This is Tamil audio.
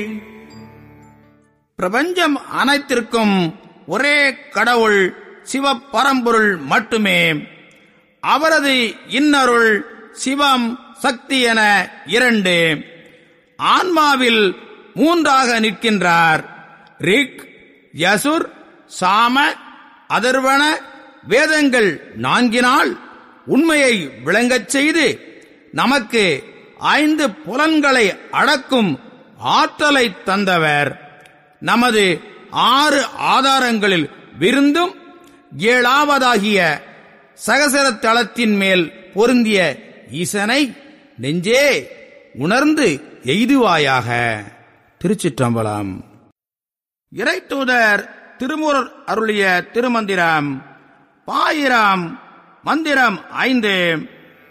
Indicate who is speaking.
Speaker 1: பிரபஞ்சம் அனைத்திற்கும் ஒரே கடவுள் சிவபரம்பொருள் மட்டுமே அவரது இன்னருள் சிவம் சக்தி என இரண்டு ஆன்மாவில் மூன்றாக நிற்கின்றார் ரிக் யசுர் சாம அதர்வன வேதங்கள் நான்கினால் உண்மையை விளங்கச் செய்து நமக்கு ஐந்து புலன்களை அடக்கும் ஆற்றலை தந்தவர் நமது ஆறு ஆதாரங்களில் விருந்தும் ஏழாவதாகிய சகசர தளத்தின் மேல் பொருந்திய ஈசனை நெஞ்சே உணர்ந்து எய்துவாயாக திருச்சிற்றம்பலம் இறைத்தூதர் திருமுறர் அருளிய திருமந்திரம் பாயிரம் மந்திரம் ஐந்து